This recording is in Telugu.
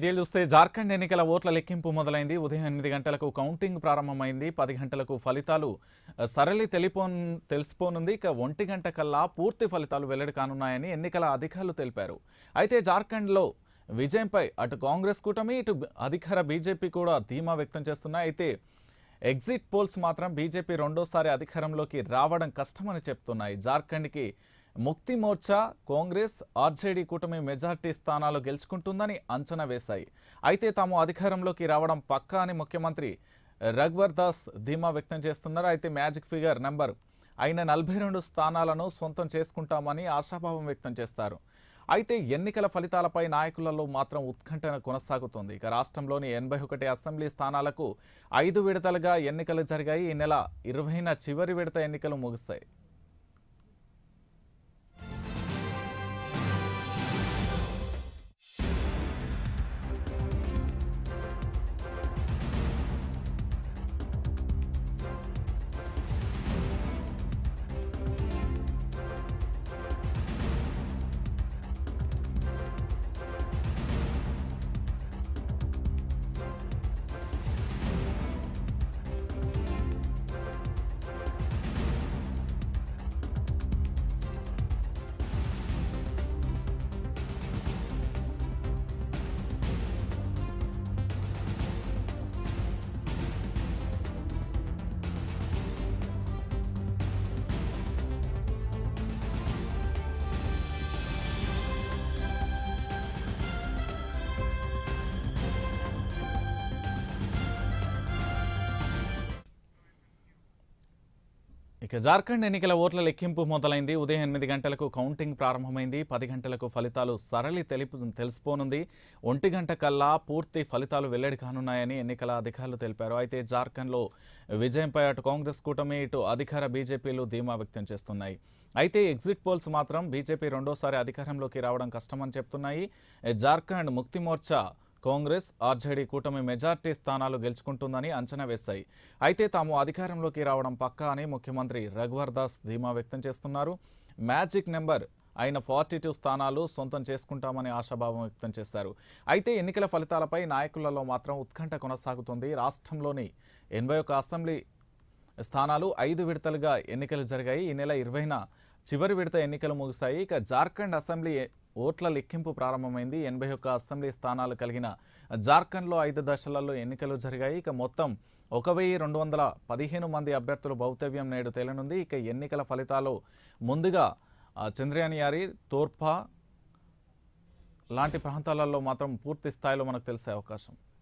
డీటెయిల్ చూస్తే జార్ఖండ్ ఎన్నికల ఓట్ల లెక్కింపు మొదలైంది ఉదయం ఎనిమిది గంటలకు కౌంటింగ్ ప్రారంభమైంది పది గంటలకు ఫలితాలు ఆ, సరళి తెలిపో తెలిసిపోనుంది ఇక ఒంటి గంట కల్లా పూర్తి ఫలితాలు వెల్లడి కానున్నాయని ఎన్నికల అధికారులు తెలిపారు అయితే జార్ఖండ్లో విజయంపై అటు కాంగ్రెస్ కూటమి ఇటు అధికార బీజేపీ కూడా ధీమా వ్యక్తం చేస్తున్నాయి అయితే ఎగ్జిట్ పోల్స్ మాత్రం బీజేపీ రెండోసారి అధికారంలోకి రావడం కష్టమని చెప్తున్నాయి జార్ఖండ్కి ముక్తి మోర్చా కాంగ్రెస్ ఆర్జేడీ కూటమి మెజార్టీ స్థానాలు గెలుచుకుంటుందని అంచనా వేశాయి అయితే తాము అధికారంలోకి రావడం పక్కా అని ముఖ్యమంత్రి రఘ్వర్ దాస్ ధీమా వ్యక్తం చేస్తున్నారు అయితే మ్యాజిక్ ఫిగర్ నెంబర్ అయిన నలభై రెండు స్థానాలను సొంతం చేసుకుంటామని ఆశాభావం వ్యక్తం చేస్తారు అయితే ఎన్నికల ఫలితాలపై నాయకులలో మాత్రం ఉత్కంఠ కొనసాగుతోంది ఇక రాష్ట్రంలోని ఎనభై ఒకటి అసెంబ్లీ స్థానాలకు ఐదు విడతలుగా ఎన్నికలు జరిగాయి ఈ నెల ఇరవైన చివరి విడత ఎన్నికలు ముగిస్తాయి ఇక జార్ఖండ్ ఎన్నికల ఓట్ల లెక్కింపు మొదలైంది ఉదయం ఎనిమిది గంటలకు కౌంటింగ్ ప్రారంభమైంది పది గంటలకు ఫలితాలు సరళి తెలుపు తెలిసిపోనుంది ఒంటి గంట కల్లా పూర్తి ఫలితాలు వెల్లడి కానున్నాయని ఎన్నికల అధికారులు తెలిపారు అయితే జార్ఖండ్లో విజయంపై అటు కాంగ్రెస్ కూటమి ఇటు అధికార బీజేపీలు ధీమా వ్యక్తం చేస్తున్నాయి అయితే ఎగ్జిట్ పోల్స్ మాత్రం బీజేపీ రెండోసారి అధికారంలోకి రావడం కష్టమని చెప్తున్నాయి జార్ఖండ్ ముక్తి మోర్చా కాంగ్రెస్ ఆర్జేడీ కూటమి మెజార్టీ స్థానాలు గెలుచుకుంటుందని అంచనా వేశాయి అయితే తాము అధికారంలోకి రావడం పక్కా అని ముఖ్యమంత్రి రఘువర్ దాస్ ధీమా వ్యక్తం చేస్తున్నారు మ్యాజిక్ నెంబర్ అయిన ఫార్టీ టూ స్థానాలు సొంతం చేసుకుంటామని ఆశాభావం వ్యక్తం చేశారు అయితే ఎన్నికల ఫలితాలపై నాయకులలో మాత్రం ఉత్కంఠ కొనసాగుతుంది రాష్ట్రంలోని ఎనభై ఒక్క అసెంబ్లీ స్థానాలు ఐదు విడతలుగా ఎన్నికలు జరిగాయి ఈ నెల ఇరవైన చివరి విడత ఎన్నికలు ముగిశాయి ఇక జార్ఖండ్ అసెంబ్లీ ఓట్ల లెక్కింపు ప్రారంభమైంది ఎనభై ఒక్క అసెంబ్లీ స్థానాలు కలిగిన జార్ఖండ్లో ఐదు దశలలో ఎన్నికలు జరిగాయి ఇక మొత్తం ఒక వెయ్యి రెండు వందల పదిహేను మంది అభ్యర్థుల భౌతవ్యం నేడు తేలనుంది ఇక ఎన్నికల ఫలితాలు ముందుగా ఆ, చంద్రయాన్ యారి తోర్పా లాంటి ప్రాంతాలలో మాత్రం పూర్తి స్థాయిలో మనకు తెలిసే అవకాశం